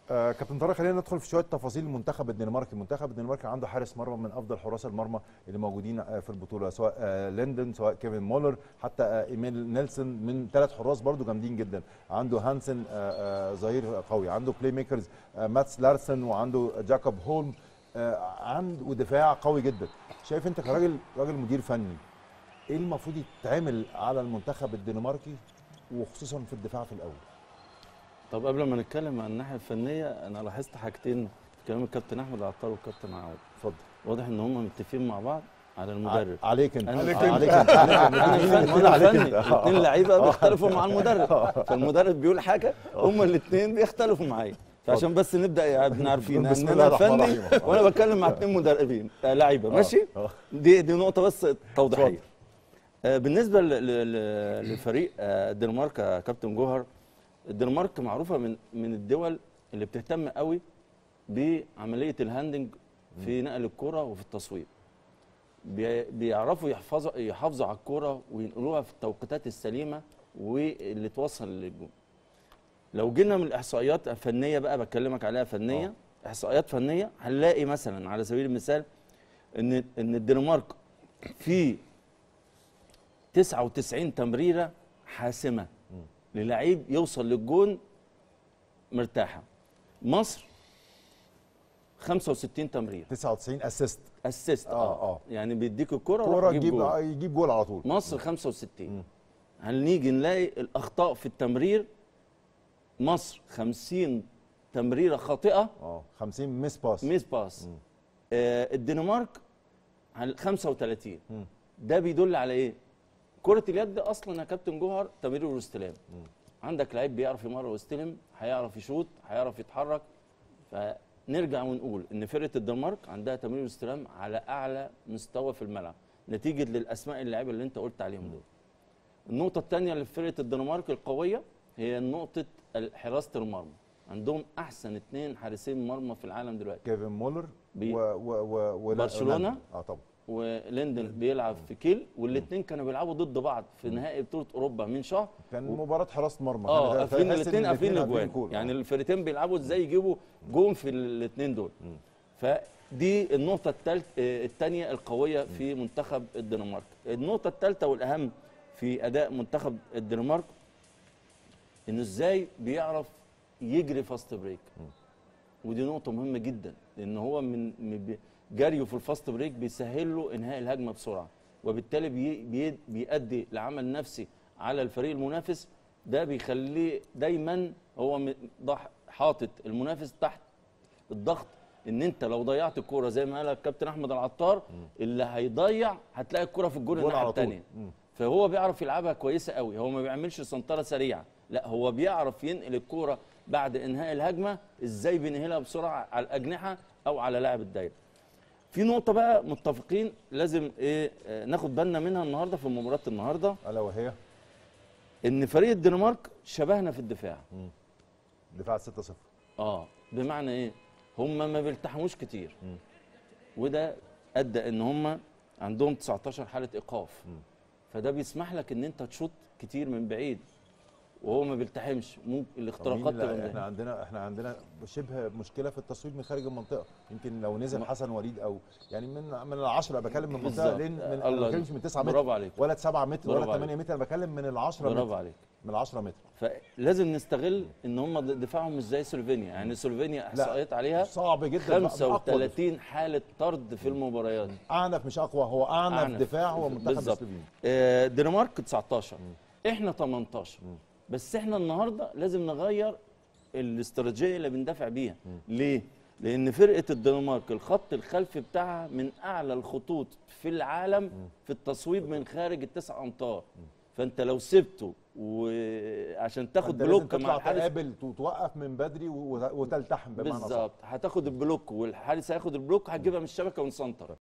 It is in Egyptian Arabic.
آه كابتن طارق خلينا ندخل في شويه تفاصيل المنتخب الدنماركي، المنتخب الدنماركي عنده حارس مرمى من افضل حراس المرمى اللي موجودين آه في البطوله سواء آه ليندن سواء كيفن مولر حتى آه ايميل نيلسون من ثلاث حراس برضو جامدين جدا، عنده هانسن آه آه ظهير قوي، عنده بلاي ميكرز آه ماتس لارسن وعنده جاكوب هولم آه عنده ودفاع قوي جدا، شايف انت كراجل راجل مدير فني ايه المفروض يتعمل على المنتخب الدنماركي وخصوصا في الدفاع في الاول؟ طب قبل ما نتكلم عن الناحيه الفنيه انا لاحظت حاجتين في كلام الكابتن احمد العطار والكابتن عوض اتفضل واضح ان هم متفقين مع بعض على المدرب عليك انت أنا- عليك آه. انت عليك انت انا فن وانا عليك فني انت. الاثنين لعيبه بيختلفوا مع المدرب فالمدرب بيقول حاجه هم الاثنين بيختلفوا معايا فعشان بس نبدا يا ابن عارفين بسم ان الله انا الرحمن فني الرحيم. وانا بتكلم مع اثنين مدربين آه، لعيبه ماشي آه. دي دي نقطه بس توضيحيه اتفضل. آه، بالنسبه ل- ل- ل- لفريق آه، الدنمارك يا كابتن جوهر الدنمارك معروفه من من الدول اللي بتهتم قوي بعمليه الهاندنج في نقل الكره وفي التصويب بي- بيعرفوا يحفظوا يحافظوا على الكوره وينقلوها في التوقيتات السليمه واللي توصل للجون لو جينا من الاحصائيات الفنيه بقى بكلمك عليها فنيه آه. احصائيات فنيه هنلاقي مثلا على سبيل المثال ان ان الدنمارك في 99 تمريره حاسمه للعيب يوصل للجون مرتاحه مصر 65 تمريره 99 اسيست اسيست آه، اه آه. اه يعني بيديك الكره كوره وراح يجيب يجيب جول يجيب جول على طول مصر 65 هنيجي نلاقي الاخطاء في التمرير مصر 50 تمريره خاطئه اه 50 ميس باس ميس باس آه الدنمارك هن- 35 مم. ده بيدل على ايه كره اليد اصلا يا كابتن جوهر تمرير واستلام عندك لعيب بيعرف يمرر ويستلم هيعرف يشوط هيعرف يتحرك فنرجع ونقول ان فرقه الدنمارك عندها تمرير واستلام على اعلى مستوى في الملعب نتيجه للاسماء اللعيبه اللي انت قلت عليهم دول النقطه الثانيه لفرقه الدنمارك القويه هي نقطه حراسه المرمى عندهم احسن اثنين حارسين مرمى في العالم دلوقتي كيفن مولر بي- و و و ولا- برشلونة؟ هولندا. اه طبعا وليندن بيلعب في كيل والاثنين كانوا بيلعبوا ضد بعض في نهائي بطوله اوروبا من شهر كان مباراه حراسه مرمى اه كان قافلين تحس إن الاثنين قافلين الاجوان كورة. يعني آه. الفرقتين بيلعبوا ازاي يجيبوا جون في الاثنين دول فدي النقطه الثالث الثانيه القويه في منتخب الدنمارك النقطه الثالثه والاهم في اداء منتخب الدنمارك انه ازاي بيعرف يجري فاست بريك ودي نقطه مهمه جدا لان هو من من بي- جريه في الفاست بريك بيسهل له انهاء الهجمه بسرعه وبالتالي بي بي بيؤدي لعمل نفسي على الفريق المنافس ده بيخليه دايما هو م- ضح- حاطط المنافس تحت الضغط ان انت لو ضيعت الكوره زي ما قال الكابتن احمد العطار اللي هيضيع هتلاقي الكوره في الجول جول الناحيه على طول. الثانيه مم. فهو بيعرف يلعبها كويسه قوي هو ما بيعملش سنطره سريعه لا هو بيعرف ينقل الكوره بعد انهاء الهجمه ازاي بينهلها بسرعه على الاجنحه او على لاعب الدايره في نقطه بقى متفقين لازم ايه آه، ناخد بالنا منها النهارده في مباراه النهارده الا وهي ان فريق الدنمارك شبهنا في الدفاع دفاع 6 0 اه بمعنى ايه هم ما بيلتحموش كتير وده ادى ان هم عندهم 19 حاله ايقاف فده بيسمح لك ان انت تشوط كتير من بعيد وهو ما بيلتحمش ممكن الاختراقات تبقى من احنا بعيد. عندنا احنا عندنا شبه مشكله في التصوير من خارج المنطقه يمكن لو نزل ما- حسن وليد او يعني من من العشرة بتكلم من المنطقه بالظبط. لين من الله انا ما بتكلمش من 9 متر برافو عليك ولا 7 متر ولا برافو 8 متر انا بتكلم من ال 10 برافو متر عليك من ال 10 متر فلازم نستغل ان هم دفاعهم مش زي سلوفينيا يعني سلوفينيا احصائيات عليها صعب جدا أقوى دفاع. 35 حاله طرد في المباريات اعنف مش اقوى هو اعنف, أعنف. دفاع هو منتخب بالظبط. السلوفيني آه، الدنمارك 19 احنا 18 بس احنا النهارده لازم نغير الاستراتيجيه اللي بندافع بيها ليه لان فرقه الدنمارك الخط الخلفي بتاعها من اعلى الخطوط في العالم في التصويب من خارج التسع امتار فانت لو سبته وعشان تاخد أنت لازم بلوك مع تطلع الحارس تقابل توقف من بدري و- وتلتحم بمعنى صح بالظبط هتاخد البلوك والحارس هياخد البلوك هتجيبها من الشبكه ونسنتر